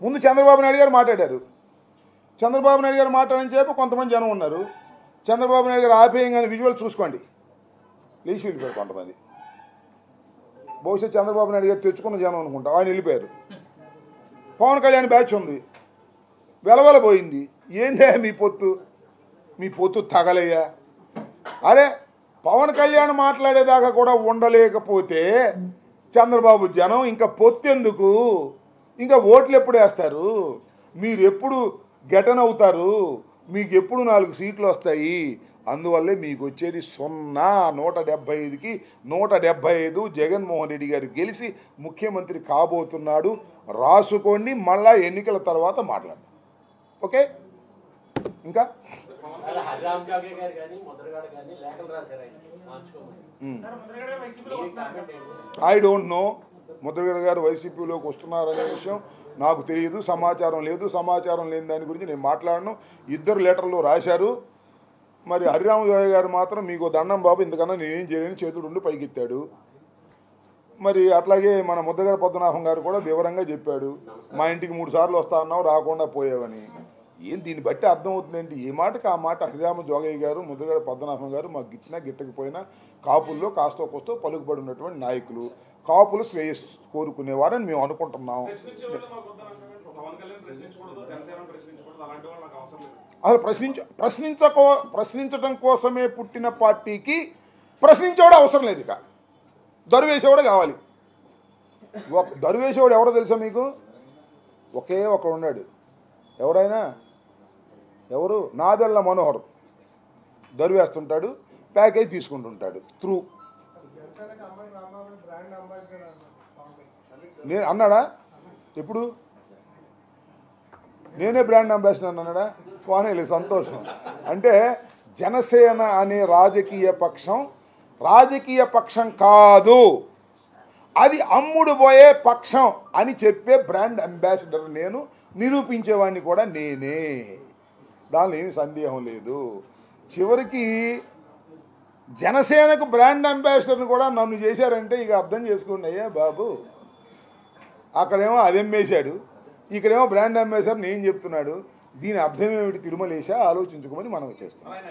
ముందు చంద్రబాబు నాయుడు గారు మాట్లాడారు చంద్రబాబు నాయుడు గారు మాట్లాడని చెప్పి కొంతమంది జనం ఉన్నారు చంద్రబాబు నాయుడు గారు ఆపేయంగానే విజువల్ చూసుకోండి లేచి వెళ్ళిపోయారు కొంతమంది బహుశా చంద్రబాబు నాయుడు గారు తెచ్చుకున్న జనం అనుకుంటా ఆయన వెళ్ళిపోయారు పవన్ కళ్యాణ్ బ్యాచ్ ఉంది వెలవెలబోయింది ఏందే మీ పొత్తు మీ పొత్తు తగలయ్యా అరే పవన్ కళ్యాణ్ మాట్లాడేదాకా కూడా ఉండలేకపోతే చంద్రబాబు జనం ఇంకా పొత్తెందుకు ఇంకా ఓట్లు ఎప్పుడు వేస్తారు మీరు ఎప్పుడు గెటన్ అవుతారు మీకు ఎప్పుడు నాలుగు సీట్లు వస్తాయి అందువల్లే మీకు వచ్చేది సున్నా నూట డెబ్బై ఐదుకి నూట డెబ్బై ఐదు జగన్మోహన్ రెడ్డి గారు గెలిచి ముఖ్యమంత్రి కాబోతున్నాడు రాసుకోండి మళ్ళా ఎన్నికల తర్వాత మాట్లాడదాం ఓకే ఇంకా అలా హరిరామ్ జాగే గారు కానీ ముద్రగాడు కానీ లేఖలు రాశారు ఆయన మార్చుకోమని మీ కామెంట్ ఏంటి ఐ డోంట్ నో ముద్రగడ గారు వైసీపీలోకి వస్తున్నారనే విషయం నాకు తెలియదు సమాచారం లేదు సమాచారం లేని దాని గురించి నేను మాట్లాడను ఇద్దరు లెటర్లు రాశారు మరి హరిరామజోయ గారు మాత్రం మీకు దండం బాబు ఇంతకన్నా నేనేం చేయలేని చేతుడు ఉండి పైకెత్తాడు మరి అట్లాగే మన ముద్రగడ పద్మనాభం గారు కూడా వివరంగా చెప్పాడు మా ఇంటికి మూడు సార్లు వస్తా అన్నావు రాకుండా పోయావని ఏం దీన్ని బట్టి అర్థమవుతుందండి ఏ మాటకి ఆ మాట హరిరామ జోగయ్య గారు ముద్రగడ పద్మనాభం గారు మాకు గిట్టినా గిట్టకపోయినా కాపుల్లో కాస్తో కోస్తో పలుకుబడి ఉన్నటువంటి నాయకులు కాపులు శ్రేయస్ కోరుకునేవారని మేము అనుకుంటున్నాం ప్రశ్నించే వాళ్ళు మాకు వద్దనంటారు. పవన్ కళ్యాణ్ ప్రశ్నించకూడదు జనసేన ప్రశ్నించకూడదు అలాంటి వాళ్ళు నాకు అవసరం లేదు అసలు ప్రశ్నించ ప్రశ్నించకో ప్రశ్నించడం కోసమే పుట్టిన పార్టీకి ప్రశ్నించేవాడు అవసరం లేదు ఇక దరువేసేవాడు కావాలి ఒక దరువేసేవాడు ఎవరో తెలుసా మీకు ఒకే ఒకడు ఉన్నాడు ఎవరైనా ఎవరు నాదెల్ల మనోహర్ దరువేస్తుంటాడు ప్యాకేజ్ తీసుకుంటుంటాడు త్రూ నేను అన్నాడా ఎప్పుడు నేనే బ్రాండ్ అంబాసిడర్ అన్నాడా పోనేలే సంతోషం అంటే జనసేన అనే రాజకీయ పక్షం రాజకీయ పక్షం కాదు అది అమ్ముడు పోయే పక్షం అని చెప్పే బ్రాండ్ అంబాసిడర్ నేను నిరూపించేవాడిని కూడా నేనే దానిలో ఏమి సందేహం లేదు చివరికి జనసేనకు బ్రాండ్ అంబాసిడర్ని కూడా నన్ను చేశారంటే ఇక అర్థం చేసుకోండి అయ్యా బాబు అక్కడేమో అది అమ్మేశాడు ఇక్కడేమో బ్రాండ్ అంబాసిడర్ నేను చెప్తున్నాడు దీని అర్థం ఏమిటి తిరుమలేశా ఆలోచించుకోమని మనం చేస్తున్నాం